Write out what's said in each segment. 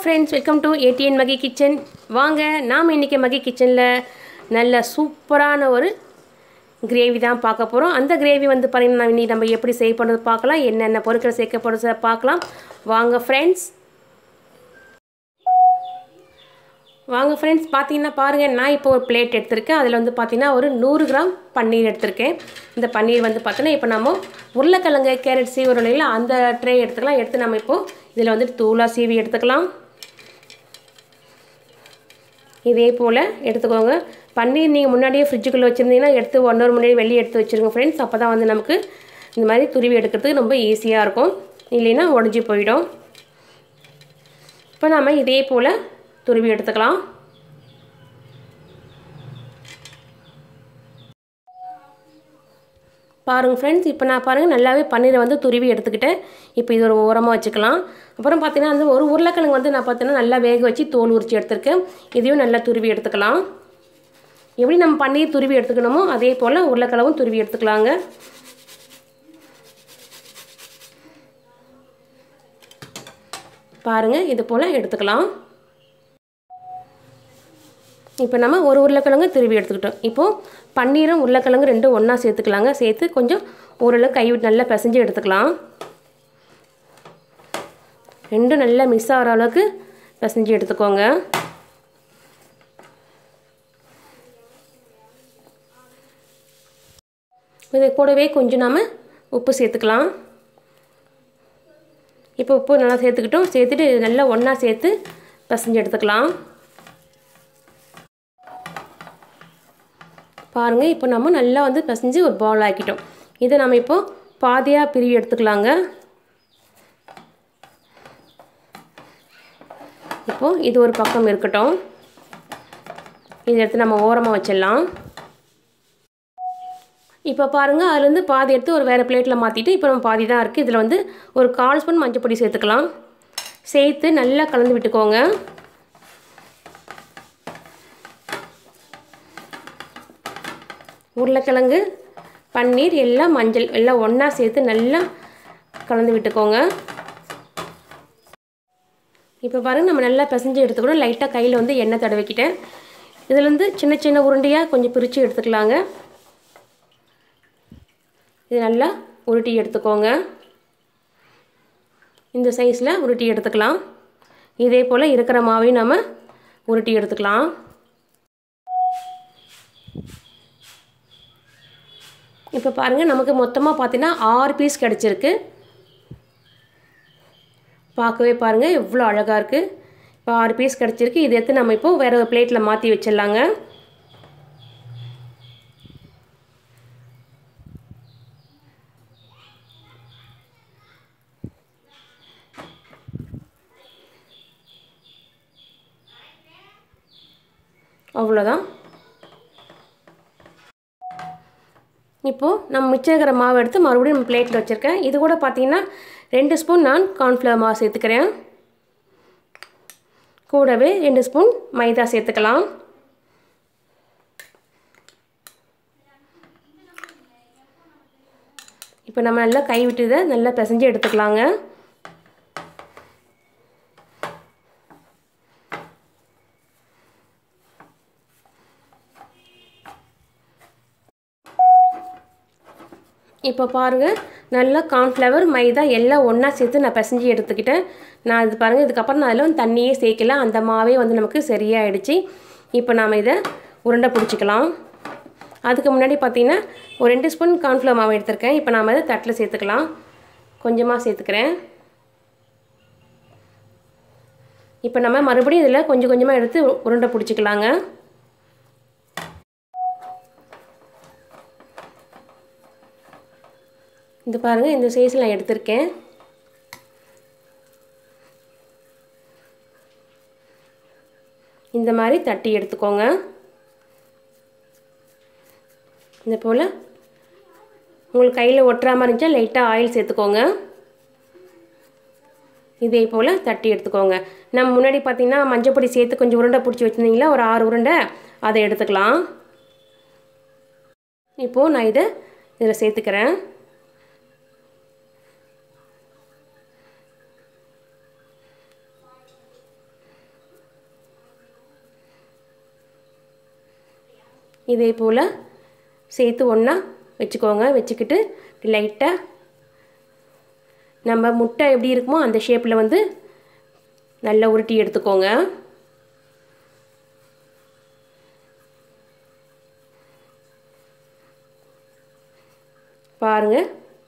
friends welcome to ATN Magi kitchen வாங்க நாம் இன்றைக்கி மகி கிச்சனில் நல்ல சூப்பரான ஒரு கிரேவி தான் பார்க்க போகிறோம் அந்த கிரேவி வந்து பார்த்திங்கன்னா இன்றைக்கி நம்ம எப்படி செய்ய போகிறது பார்க்கலாம் என்னென்ன பொருட்கள் சேர்க்க போகிறத பார்க்கலாம் வாங்க ஃப்ரெண்ட்ஸ் வாங்க ஃப்ரெண்ட்ஸ் பார்த்தீங்கன்னா பாருங்கள் நான் இப்போ ஒரு பிளேட் எடுத்திருக்கேன் அதில் வந்து பார்த்தீங்கன்னா ஒரு நூறு கிராம் பன்னீர் எடுத்திருக்கேன் இந்த பன்னீர் வந்து பார்த்தோன்னா இப்போ நம்ம உருளைக்கிழங்கு கேரட் சீவுறோம் இல்லைங்களா அந்த ட்ரே எடுத்துக்கலாம் எடுத்து நம்ம இப்போது இதில் வந்து தூளாக சீவி எடுத்துக்கலாம் இதே போல் எடுத்துக்கோங்க பன்னீர் நீங்கள் முன்னாடியே ஃப்ரிட்ஜுக்குள்ளே வச்சுருந்தீங்கன்னா எடுத்து ஒன் ஹவர் முன்னாடி வெளியே எடுத்து வச்சுருங்க ஃப்ரெண்ட்ஸ் அப்போ தான் வந்து நமக்கு இந்த மாதிரி துருவி எடுக்கிறதுக்கு ரொம்ப ஈஸியாக இருக்கும் இல்லைன்னா உடஞ்சி போயிடும் இப்போ நம்ம இதே போல் துருவி எடுத்துக்கலாம் பாருங்கள் ஃப்ரெண்ட்ஸ் இப்போ நான் பாருங்கள் நல்லாவே பன்னீரை வந்து துருவி எடுத்துக்கிட்டேன் இப்போ இது ஒரு ஓரமாக வச்சுக்கலாம் அப்புறம் பார்த்தீங்கன்னா அந்த ஒரு உருளைக்கிழங்கு வந்து நான் பார்த்தீங்கன்னா நல்லா வேக வச்சு தோல் உரிச்சு எடுத்திருக்கேன் இதையும் நல்லா துருவி எடுத்துக்கலாம் எப்படி நம்ம பன்னீர் துருவி எடுத்துக்கணுமோ அதே போல் உருளைக்கிழங்கும் துருவி எடுத்துக்கலாங்க பாருங்கள் இது போல் எடுத்துக்கலாம் இப்போ நம்ம ஒரு உருளைக்கிழங்கு திருவி எடுத்துக்கிட்டோம் இப்போது பன்னீரும் உருளைக்கிழங்கு ரெண்டும் ஒன்றா சேர்த்துக்கலாங்க சேர்த்து கொஞ்சம் ஓரளவு கை விட்டு நல்லா பிசைஞ்சு எடுத்துக்கலாம் ரெண்டும் நல்லா மிக்ஸ் ஆகிற அளவுக்கு பிசைஞ்சு எடுத்துக்கோங்க இதை கூடவே கொஞ்சம் நாம் உப்பு சேர்த்துக்கலாம் இப்போ உப்பு நல்லா சேர்த்துக்கிட்டோம் சேர்த்துட்டு நல்லா ஒன்றா சேர்த்து பிசைஞ்சு எடுத்துக்கலாம் பாருங்கள் இப்போ நம்ம நல்லா வந்து பிசைஞ்சு ஒரு பால் ஆக்கிட்டோம் இதை நம்ம இப்போது பாதியாக பிரிவி எடுத்துக்கலாங்க இப்போது இது ஒரு பக்கம் இருக்கட்டும் இதை எடுத்து நம்ம ஓரமாக வச்சிடலாம் இப்போ பாருங்கள் அதுலேருந்து பாதி எடுத்து ஒரு வேறு பிளேட்டில் மாற்றிட்டு இப்போ நம்ம பாதி தான் இருக்குது இதில் வந்து ஒரு கால் ஸ்பூன் மஞ்சள் பொடி சேர்த்துக்கலாம் சேர்த்து நல்லா கலந்து விட்டுக்கோங்க உருளைக்கிழங்கு பன்னீர் எல்லாம் மஞ்சள் எல்லாம் ஒன்றா சேர்த்து நல்லா கலந்து விட்டுக்கோங்க இப்போ பாருங்கள் நம்ம நல்லா பிசைஞ்சு எடுத்துக்கணும் லைட்டாக கையில் வந்து எண்ணெய் தடவிக்கிட்டேன் இதுலேருந்து சின்ன சின்ன உருண்டையாக கொஞ்சம் பிரித்து எடுத்துக்கலாங்க இது நல்லா உருட்டி எடுத்துக்கோங்க இந்த சைஸில் உருட்டி எடுத்துக்கலாம் இதே போல் இருக்கிற மாவையும் நம்ம உருட்டி எடுத்துக்கலாம் இப்போ பாருங்கள் நமக்கு மொத்தமாக பார்த்தீங்கன்னா ஆறு பீஸ் கிடச்சிருக்கு பார்க்கவே பாருங்கள் எவ்வளோ அழகாக இருக்குது இப்போ ஆறு பீஸ் கிடச்சிருக்கு இதை எடுத்து நம்ம இப்போது வேறு ஒரு பிளேட்டில் மாற்றி வச்சிடலாங்க அவ்வளோதான் இப்போது நம்ம மிச்சம் இருக்கிற மாவு எடுத்து மறுபடியும் நம்ம பிளேட்டில் வச்சுருக்கேன் இது கூட பார்த்தீங்கன்னா ரெண்டு ஸ்பூன் நான் கார்ன்ஃப்ளவர் மாவு சேர்த்துக்கிறேன் கூடவே ரெண்டு ஸ்பூன் மைதா சேர்த்துக்கலாம் இப்போ நம்ம நல்லா கை விட்டு இதை நல்லா பிசைஞ்சு எடுத்துக்கலாங்க இப்போ பாருங்கள் நல்லா கார்ன்ஃப்ளவர் மைதா எல்லாம் ஒன்றா சேர்த்து நான் பிசைஞ்சு எடுத்துக்கிட்டேன் நான் இது பாருங்கள் இதுக்கப்புறம் நான் அதில் வந்து தண்ணியே சேர்க்கல அந்த மாவே வந்து நமக்கு சரியாயிடுச்சு இப்போ நாம் இதை உருண்டை பிடிச்சிக்கலாம் அதுக்கு முன்னாடி பார்த்தீங்கன்னா ஒரு ரெண்டு ஸ்பூன் கார்ன்ஃப்ளவர் மாவு எடுத்திருக்கேன் இப்போ நாம் அதை தட்டில் சேர்த்துக்கலாம் கொஞ்சமாக சேர்த்துக்கிறேன் இப்போ நம்ம மறுபடியும் இதில் கொஞ்சம் கொஞ்சமாக எடுத்து உருண்டை பிடிச்சிக்கலாங்க இது பாருங்கள் இந்த சைஸில் நான் எடுத்திருக்கேன் இந்த மாதிரி தட்டி எடுத்துக்கோங்க இந்த போல் உங்களுக்கு கையில் ஒட்டுற மாதிரி இருந்துச்சா லைட்டாக ஆயில் சேர்த்துக்கோங்க இதே போல் தட்டி எடுத்துக்கோங்க நம்ம முன்னாடி பார்த்திங்கன்னா மஞ்சப்பொடி சேர்த்து கொஞ்சம் உருண்டை பிடிச்சி வச்சுருந்தீங்களா ஒரு ஆறு உருண்டை அதை எடுத்துக்கலாம் இப்போது நான் இதை இதில் சேர்த்துக்கிறேன் இதே போல் சேர்த்து ஒன்றா வச்சுக்கோங்க வச்சுக்கிட்டு லைட்டாக நம்ம முட்டை எப்படி இருக்குமோ அந்த ஷேப்பில் வந்து நல்லா உருட்டி எடுத்துக்கோங்க பாருங்கள்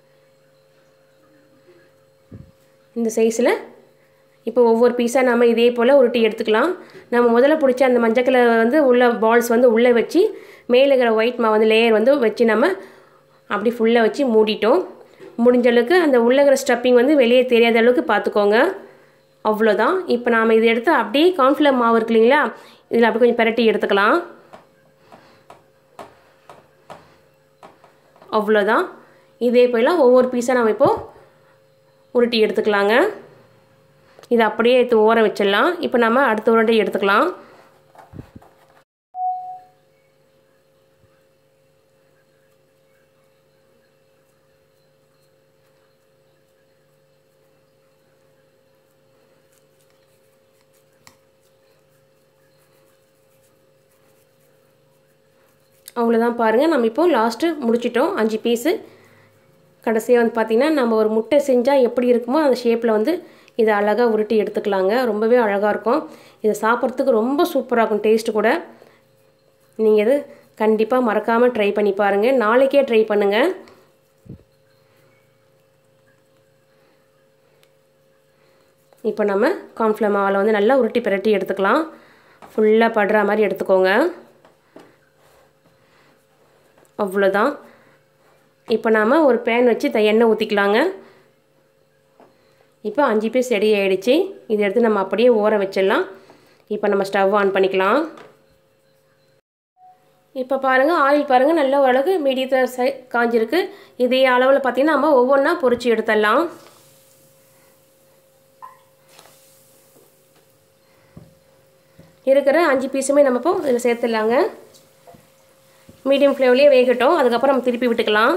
இந்த சைஸில் இப்போ ஒவ்வொரு பீஸாக நம்ம இதே போல் உருட்டி எடுத்துக்கலாம் நம்ம முதல்ல பிடிச்ச அந்த மஞ்சள் கலர் வந்து உள்ள பால்ஸ் வந்து உள்ளே வச்சு மேலே இருக்கிற ஒயிட் மா வந்து லேயர் வந்து வச்சு நம்ம அப்படி ஃபுல்லாக வச்சு மூடிட்டோம் முடிஞ்ச அளவுக்கு அந்த உள்ளே இருக்கிற ஸ்டப்பிங் வந்து வெளியே தெரியாத அளவுக்கு பார்த்துக்கோங்க அவ்வளோதான் இப்போ நாம் இதை எடுத்து அப்படியே கார்ன்ஃப்ளவர் மாவு இருக்கு இல்லைங்களா இதில் அப்படி கொஞ்சம் பரட்டி எடுத்துக்கலாம் அவ்வளோதான் இதே போல் ஒவ்வொரு பீஸாக நம்ம இப்போது உருட்டி எடுத்துக்கலாங்க இதை அப்படியே எடுத்து ஊற வச்சிடலாம் இப்போ நம்ம அடுத்த உருண்டை எடுத்துக்கலாம் அவ்வளோதான் பாருங்கள் நம்ம இப்போது லாஸ்ட்டு முடிச்சிட்டோம் அஞ்சு பீஸு கடைசியாக வந்து பார்த்திங்கன்னா நம்ம ஒரு முட்டை செஞ்சால் எப்படி இருக்குமோ அந்த ஷேப்பில் வந்து இதை அழகாக உருட்டி எடுத்துக்கலாங்க ரொம்பவே அழகாக இருக்கும் இதை சாப்பிட்றதுக்கு ரொம்ப சூப்பராக இருக்கும் டேஸ்ட்டு கூட நீங்கள் இது கண்டிப்பாக மறக்காமல் ட்ரை பண்ணி பாருங்கள் நாளைக்கே ட்ரை பண்ணுங்கள் இப்போ நம்ம கார்ன்ஃப்ளவர் மாவில் வந்து நல்லா உருட்டி பிரட்டி எடுத்துக்கலாம் ஃபுல்லாக படுற மாதிரி எடுத்துக்கோங்க அவ்வளோதான் இப்போ நாம் ஒரு பேன் வச்சு த எண்ணெய் ஊற்றிக்கலாங்க இப்போ அஞ்சு பீஸ் ரெடி ஆகிடுச்சு இதை எடுத்து நம்ம அப்படியே ஊற வச்சிடலாம் இப்போ நம்ம ஸ்டவ் ஆன் பண்ணிக்கலாம் இப்போ பாருங்கள் ஆயில் பாருங்கள் நல்ல ஓரளவுக்கு மீடியத்தை சை காஞ்சிருக்கு இதே அளவில் பார்த்திங்கன்னா நம்ம ஒவ்வொன்றா பொறிச்சு எடுத்துடலாம் இருக்கிற அஞ்சு பீஸுமே நம்ம இப்போ இதில் சேர்த்துடலாங்க மீடியம் ஃப்ளேம்லேயே வேகட்டும் அதுக்கப்புறம் நம்ம திருப்பி விட்டுக்கலாம்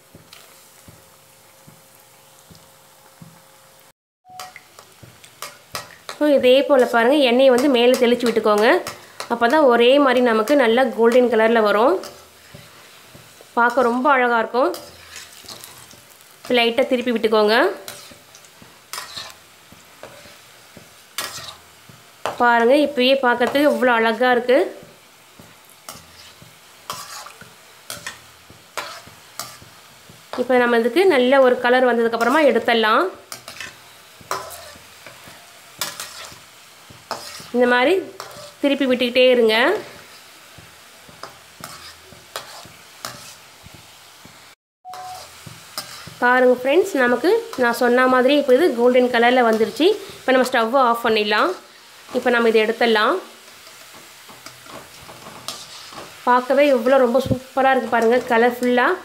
ஸோ இதே போல் பாருங்கள் எண்ணெயை வந்து மேலே தெளித்து விட்டுக்கோங்க அப்போ தான் ஒரே மாதிரி நமக்கு நல்லா கோல்டன் கலரில் வரும் பார்க்க ரொம்ப அழகாக இருக்கும் லைட்டாக திருப்பி விட்டுக்கோங்க பாருங்கள் இப்போயே பார்க்கறதுக்கு இவ்வளோ அழகாக இருக்குது இப்போ நம்ம இதுக்கு நல்ல ஒரு கலர் வந்ததுக்கப்புறமா எடுத்துடலாம் இந்த மாதிரி திருப்பி விட்டுக்கிட்டே இருங்க பாருங்கள் ஃப்ரெண்ட்ஸ் நமக்கு நான் சொன்ன மாதிரி இப்போ இது கோல்டன் கலரில் வந்துருச்சு இப்போ நம்ம ஸ்டவ்வை ஆஃப் பண்ணிடலாம் இப்போ நம்ம இதை எடுத்துடலாம் பார்க்கவே இவ்வளோ ரொம்ப சூப்பராக இருக்குது பாருங்கள் கலர்ஃபுல்லாக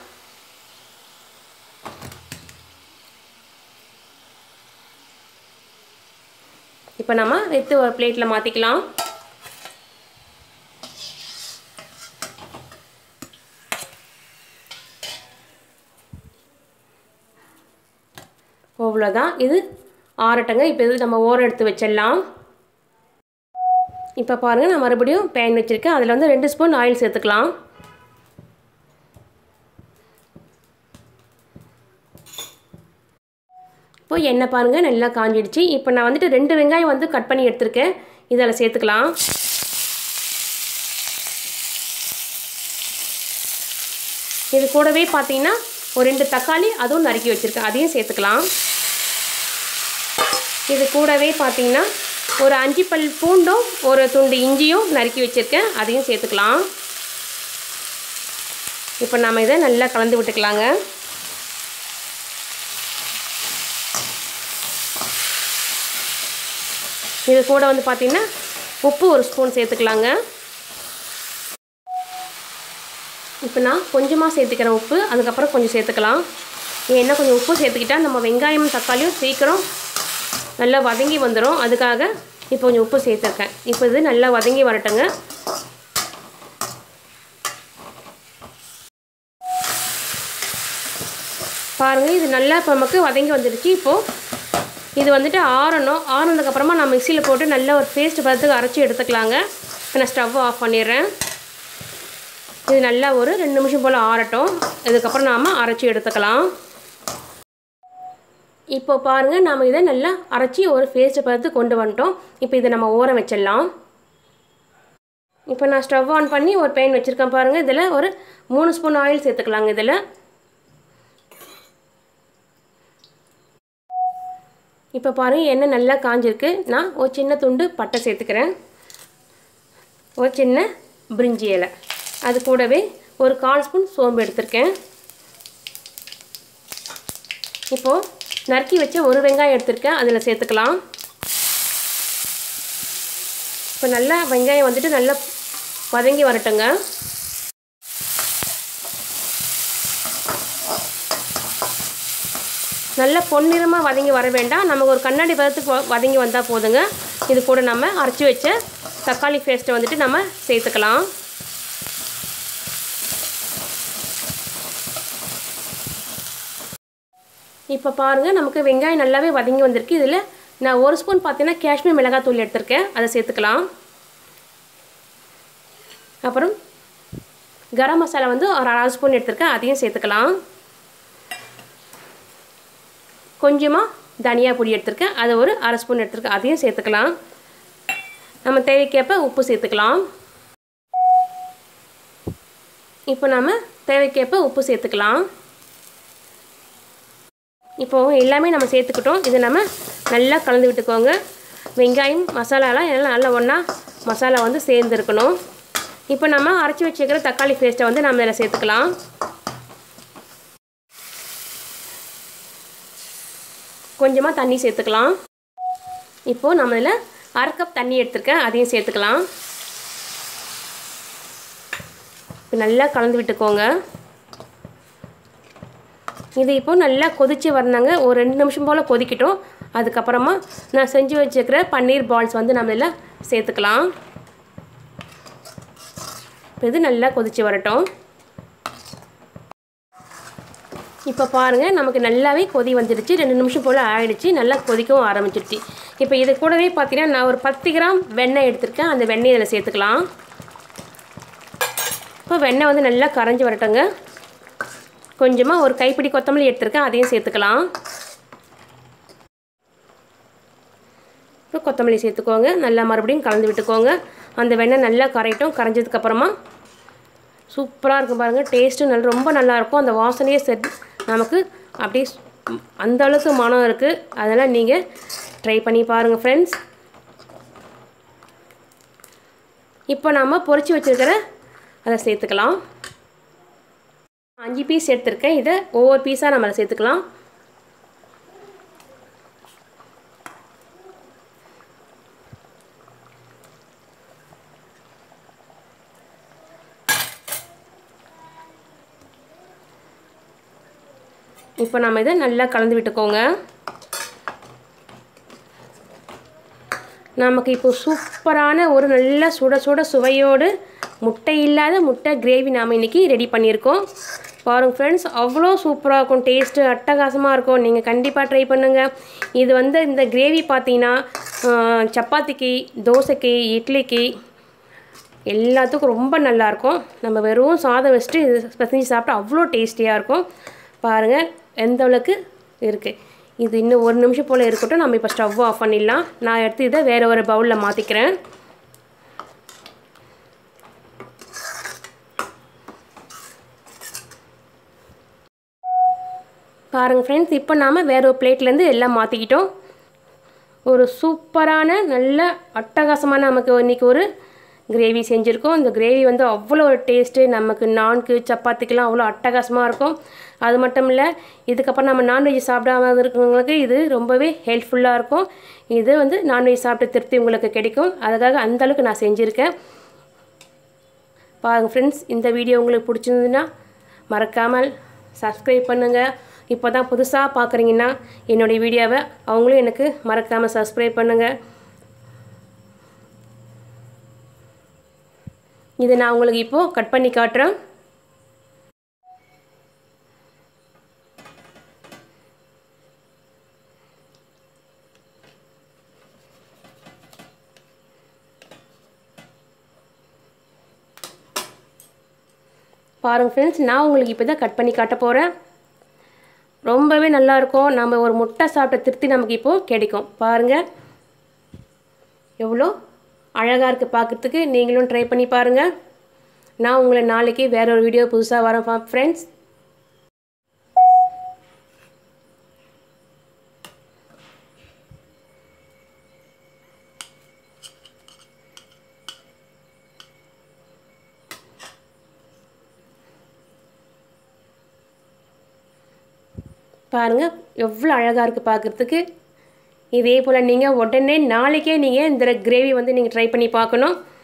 இப்போ நம்ம எடுத்து ஒரு பிளேட்டில் மாற்றிக்கலாம் அவ்வளோதான் இது ஆறட்டங்க இப்போ இது நம்ம ஓரம் எடுத்து வச்சிடலாம் இப்போ பாருங்கள் நான் மறுபடியும் பேன் வச்சுருக்கேன் அதில் வந்து ரெண்டு ஸ்பூன் ஆயில் சேர்த்துக்கலாம் இப்போ எண்ணெய் பாருங்கள் நல்லா காஞ்சிடுச்சு இப்போ நான் வந்துட்டு ரெண்டு வெங்காயம் வந்து கட் பண்ணி எடுத்திருக்கேன் இதில் சேர்த்துக்கலாம் இது கூடவே பார்த்தீங்கன்னா ஒரு ரெண்டு தக்காளி அதுவும் நறுக்கி வச்சுருக்கேன் அதையும் சேர்த்துக்கலாம் இது கூடவே பார்த்தீங்கன்னா ஒரு அஞ்சு பல் பூண்டும் ஒரு துண்டு இஞ்சியும் நறுக்கி வச்சுருக்கேன் அதையும் சேர்த்துக்கலாம் இப்போ நம்ம இதை நல்லா கலந்து விட்டுக்கலாங்க இது கூட வந்து பார்த்திங்கன்னா உப்பு ஒரு ஸ்பூன் சேர்த்துக்கலாங்க இப்போ நான் கொஞ்சமாக சேர்த்துக்கிறேன் உப்பு அதுக்கப்புறம் கொஞ்சம் சேர்த்துக்கலாம் ஏன்னா கொஞ்சம் உப்பு சேர்த்துக்கிட்டால் நம்ம வெங்காயம் தக்காளியும் சீக்கிரம் நல்லா வதங்கி வந்துடும் அதுக்காக இப்போ கொஞ்சம் உப்பு சேர்த்துருக்கேன் இப்போ இது நல்லா வதங்கி வரட்டுங்க பாருங்கள் இது நல்லா இப்போ நமக்கு வதங்கி வந்துடுச்சு இப்போது இது வந்துட்டு ஆறணும் ஆறுனதுக்கப்புறமா நான் மிக்சியில் போட்டு நல்ல ஒரு பேஸ்ட் பதத்துக்கு அரைச்சி எடுத்துக்கலாங்க இப்போ நான் ஸ்டவ் ஆஃப் பண்ணிடுறேன் இது நல்லா ஒரு ரெண்டு நிமிஷம் போல் ஆறட்டும் இதுக்கப்புறம் நாம் அரைச்சி எடுத்துக்கலாம் இப்போ பாருங்கள் நாம் இதை நல்லா அரைச்சி ஒரு பேஸ்ட்டை பார்த்து கொண்டு வந்துட்டோம் இப்போ இதை நம்ம ஓரம் வச்சிடலாம் இப்போ நான் ஸ்டவ் ஆன் பண்ணி ஒரு பேன் வச்சுருக்கேன் பாருங்கள் இதில் ஒரு மூணு ஸ்பூன் ஆயில் சேர்த்துக்கலாங்க இதில் இப்போ பாருங்கள் எண்ணெய் நல்லா காஞ்சிருக்கு நான் ஒரு சின்ன துண்டு பட்டை சேர்த்துக்கிறேன் ஒரு சின்ன பிரிஞ்சி இலை அது கூடவே ஒரு கால் ஸ்பூன் சோம்பு எடுத்திருக்கேன் இப்போது நறுக்கி வச்ச ஒரு வெங்காயம் எடுத்திருக்கேன் அதில் சேர்த்துக்கலாம் இப்போ நல்லா வெங்காயம் வந்துட்டு நல்லா வதங்கி வரட்டுங்க நல்ல பொன்னிறமாக வதங்கி வர வேண்டாம் நமக்கு ஒரு கண்ணாடி பதத்துக்கு வதங்கி வந்தால் போதுங்க இது கூட நம்ம அரைச்சி வச்ச தக்காளி பேஸ்ட்டை வந்துட்டு நம்ம சேர்த்துக்கலாம் இப்போ பாருங்கள் நமக்கு வெங்காயம் நல்லாவே வதங்கி வந்திருக்கு இதில் நான் ஒரு ஸ்பூன் பார்த்தீங்கன்னா காஷ்மீர் மிளகாய் தூள் எடுத்திருக்கேன் அதை சேர்த்துக்கலாம் அப்புறம் கரம் மசாலா வந்து ஒரு அரை ஸ்பூன் எடுத்திருக்கேன் அதையும் சேர்த்துக்கலாம் கொஞ்சமாக தனியா பொடி எடுத்திருக்கேன் அதை ஒரு அரை ஸ்பூன் எடுத்திருக்கேன் அதையும் சேர்த்துக்கலாம் நம்ம தேவைக்கேற்ப உப்பு சேர்த்துக்கலாம் இப்போ நம்ம தேவைக்கேற்ப உப்பு சேர்த்துக்கலாம் இப்போது எல்லாமே நம்ம சேர்த்துக்கிட்டோம் இதை நம்ம நல்லா கலந்து விட்டுக்கோங்க வெங்காயம் மசாலாலாம் எல்லாம் நல்லா ஒன்றா மசாலா வந்து சேர்ந்துருக்கணும் இப்போ நம்ம அரைச்சி வச்சுக்கிற தக்காளி பேஸ்ட்டை வந்து நம்ம இதில் சேர்த்துக்கலாம் கொஞ்சமாக தண்ணி சேர்த்துக்கலாம் இப்போது நம்ம இதில் அரை கப் தண்ணி எடுத்துருக்கேன் அதையும் சேர்த்துக்கலாம் இப்போ நல்லா கலந்து விட்டுக்கோங்க இது இப்போ நல்லா கொதித்து வரணுங்க ஒரு ரெண்டு நிமிஷம் போல் கொதிக்கட்டும் அதுக்கப்புறமா நான் செஞ்சு வச்சுருக்கிற பன்னீர் பால்ஸ் வந்து நம்ம இதில் சேர்த்துக்கலாம் இது நல்லா கொதித்து வரட்டும் இப்போ பாருங்கள் நமக்கு நல்லாவே கொதி வந்துடுச்சு ரெண்டு நிமிஷம் போல் ஆகிடுச்சு நல்லா கொதிக்கவும் ஆரம்பிச்சிடுச்சு இப்போ இது கூடவே பார்த்தீங்கன்னா நான் ஒரு பத்து கிராம் வெண்ணெய் எடுத்திருக்கேன் அந்த வெண்ணெய் இதில் சேர்த்துக்கலாம் இப்போ வெண்ணெய் வந்து நல்லா கரைஞ்சி வரட்டுங்க கொஞ்சமாக ஒரு கைப்பிடி கொத்தமல்லி எடுத்திருக்கேன் அதையும் சேர்த்துக்கலாம் இப்போ கொத்தமல்லி சேர்த்துக்கோங்க நல்லா மறுபடியும் கலந்து விட்டுக்கோங்க அந்த வெண்ணெய் நல்லா கரையட்டும் கரைஞ்சதுக்கப்புறமா சூப்பராக இருக்கும் பாருங்கள் டேஸ்ட்டும் நல்ல ரொம்ப நல்லாயிருக்கும் அந்த வாசனையே செட் நமக்கு அப்படியே அந்த அளவுக்கு மனம் இருக்குது அதெல்லாம் நீங்கள் ட்ரை பண்ணி பாருங்கள் ஃப்ரெண்ட்ஸ் இப்போ நாம் பொறிச்சு வச்சுருக்கிற அதை சேர்த்துக்கலாம் அஞ்சு பீஸ் எடுத்திருக்கேன் இதை ஒவ்வொரு பீஸாக நம்ம சேர்த்துக்கலாம் இப்போ நம்ம இதை நல்லா கலந்து விட்டுக்கோங்க நமக்கு இப்போ சூப்பரான ஒரு நல்ல சுட சுட சுவையோடு முட்டை இல்லாத முட்டை கிரேவி நாம் இன்றைக்கி ரெடி பண்ணியிருக்கோம் பாருங்கள் ஃப்ரெண்ட்ஸ் அவ்வளோ சூப்பராக இருக்கும் டேஸ்ட்டு அட்டகாசமாக இருக்கும் நீங்கள் கண்டிப்பாக ட்ரை பண்ணுங்கள் இது வந்து இந்த கிரேவி பார்த்தீங்கன்னா சப்பாத்திக்கு தோசைக்கு இட்லிக்கு எல்லாத்துக்கும் ரொம்ப நல்லாயிருக்கும் நம்ம வெறும் சாதம் வச்சுட்டு இது பிசைஞ்சு சாப்பிட்டா அவ்வளோ டேஸ்டியாக இருக்கும் பாருங்கள் எந்த அளவுக்கு இருக்குது இது இன்னும் ஒரு நிமிஷம் போல் இருக்கட்டும் நம்ம இப்போ ஸ்டவ் ஆஃப் பண்ணிடலாம் நான் எடுத்து இதை வேறு ஒரு பவுலில் மாற்றிக்கிறேன் பாருங்கள் ஃப்ரெண்ட்ஸ் இப்போ நாம் வேறு ஒரு பிளேட்லேருந்து எல்லாம் மாற்றிக்கிட்டோம் ஒரு சூப்பரான நல்ல அட்டகாசமான நமக்கு இன்றைக்கி ஒரு கிரேவி செஞ்சுருக்கோம் இந்த கிரேவி வந்து அவ்வளோ ஒரு டேஸ்ட்டு நமக்கு நான்கு சப்பாத்திக்கெலாம் அவ்வளோ அட்டகாசமாக இருக்கும் அது மட்டும் இல்லை இதுக்கப்புறம் நம்ம நான்வெஜ் சாப்பிடாம இருக்கிறவங்களுக்கு இது ரொம்பவே ஹெல்ப்ஃபுல்லாக இருக்கும் இது வந்து நான்வெஜ் சாப்பிட்டு திருப்தி உங்களுக்கு கிடைக்கும் அதுக்காக அந்தளவுக்கு நான் செஞ்சுருக்கேன் பாருங்கள் ஃப்ரெண்ட்ஸ் இந்த வீடியோ உங்களுக்கு பிடிச்சிருந்ததுன்னா மறக்காமல் சப்ஸ்கிரைப் பண்ணுங்கள் இப்போ தான் புதுசாக பார்க்குறீங்கன்னா என்னுடைய வீடியோவை அவங்களும் எனக்கு மறக்காமல் சப்ஸ்கிரைப் பண்ணுங்கள் இதை நான் உங்களுக்கு இப்போது கட் பண்ணி காட்டுறேன் பாருங்கள் ஃப்ரெண்ட்ஸ் நான் உங்களுக்கு இப்போ தான் கட் பண்ணி காட்ட போகிறேன் ரொம்பவே நல்லாயிருக்கும் நம்ம ஒரு முட்டை சாப்பிட்ட திருப்தி நமக்கு இப்போது கிடைக்கும் பாருங்கள் எவ்வளோ அழகாக இருக்குது பார்க்குறதுக்கு நீங்களும் ட்ரை பண்ணி பாருங்கள் நான் உங்களை நாளைக்கு வேற ஒரு வீடியோ புதுசாக வரேன் ஃப்ரெண்ட்ஸ் பாருங்கள் எவ்வளோ அழகாக இருக்குது பார்க்குறதுக்கு இதே போல் நீங்கள் உடனே நாளைக்கே நீங்கள் இந்த கிரேவி வந்து நீங்கள் ட்ரை பண்ணி பார்க்கணும்